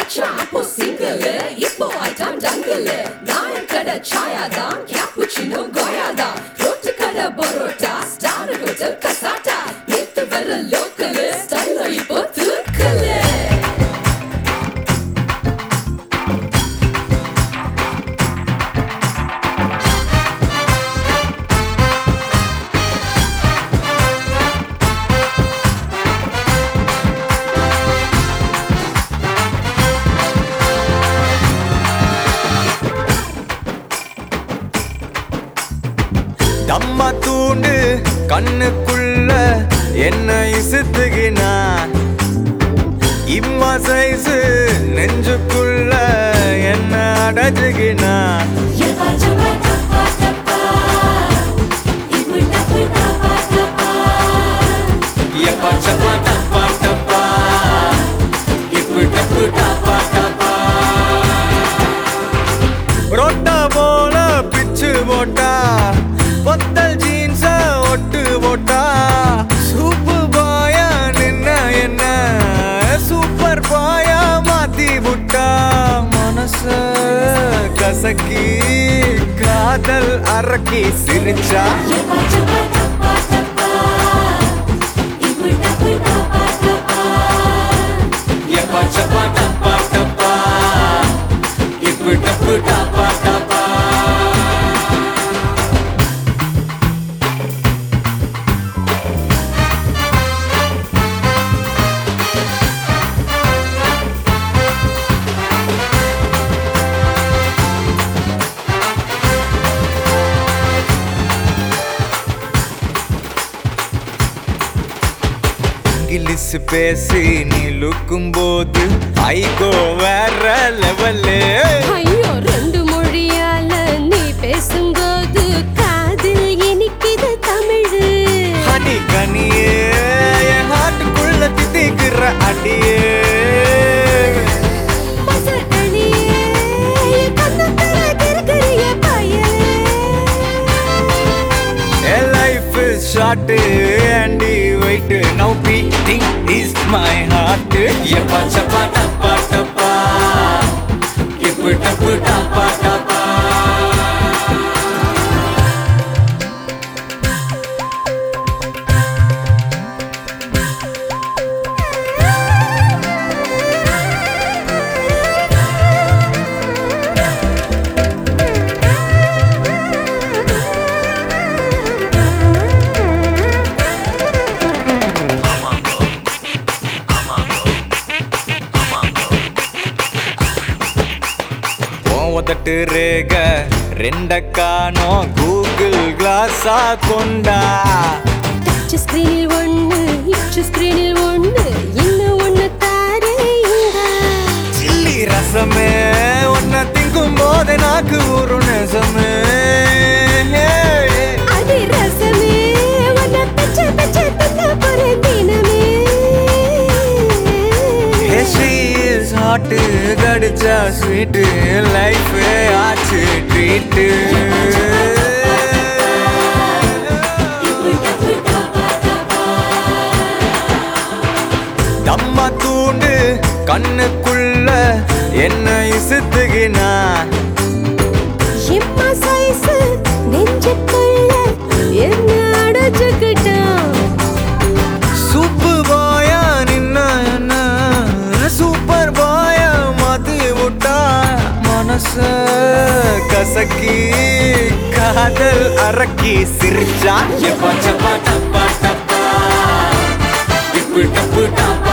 மச்சான் அப்போ சிங்கிள் இப்போ ஐட்டம் டங்கிள் நாயன் கடை சாயா தான் கேப்புச்சினோ கோயா தான் ரோட்டு கடை பரோட்டா ஸ்டார் ஹோட்டல் கசாட்டா நேத்து வர லோக்கல் ஸ்டைல் இப்போ தூக்கல் தம்மா தூண்டு கண்ணுக்குள்ள என்ன இசுத்துகினா இம்மா சைஸு நெஞ்சுக்குள்ள என்ன அடைச்சுகினா எப்பா சப்பா டப்பா டப்பா இப்பு டப்பு டப்பா டப்பா ரொட்டா போல பிச்சு போட்டா பொத்தல் ஜீன்ஸ ஒட்டு போட்டா சூப்பு பாயா நின்ன என்ன சூப்பர் பாயா மாத்தி புட்டா மனச கசக்கி காதல் அரக்கி சிரிச்சா எப்பா சப்பா டப்பா டப்பா இப்பு டப்பு டப்பா டப்பா இங்கிலீஷ் பேசி நீ லுக்கும் போது ஐகோ வேற லெவலு ஐயோ ரெண்டு மொழியால நீ பேசும்போது காதில் இனிக்குது தமிழ் ஹனி கனியே என் ஹார்ட்டுக்குள்ள தித்திக்கிற அடியே பசர் அணியே கண்ணத்துல கிறுக்கிறிய பயலே என் life is short and wait now beating is my heart எப்பா சப்பா டப்பா டப்பா இப்பு டப்பு டப்பா டப்பா உதட்டு ரேக ரெண்ட காணோம் கூகுள் கிளாஸா கொண்டா டச் ஸ்கிரீனில் ஒண்ணு இச்சு ஸ்கிரீனில் ஒண்ணு இன்னும் ஒண்ணு தாரேங்க சில்லி ரசமே உன்னை திங்கும் போது நாக்கு ஒரு நெசமே அது ரசமே உன்னை பச்சை பச்சை திங்க போறேன் தினமே ஹெஸ்ரி இஸ் ஹாட் கடிச்சா ஸ்வீட்டு லைஃபே ஆச்சு ட்ரீட்டு தம்மா தூண்டு கண்ணுக்குள்ள என்ன இசுத்துகினா எம்மா சைஸ் நெஞ்சுக்குள்ள என்ன அடைச்சுக்கிட்டான் சூப்பு பாயா நின்ன என்ன சூப்பர் பாயா மாத்தி விட்டா மனச கசக்கி காதல் அரக்கி சிரிச்சா எப்பா சப்பா டப்பா டப்பா இப்பு டப்பு டப்பா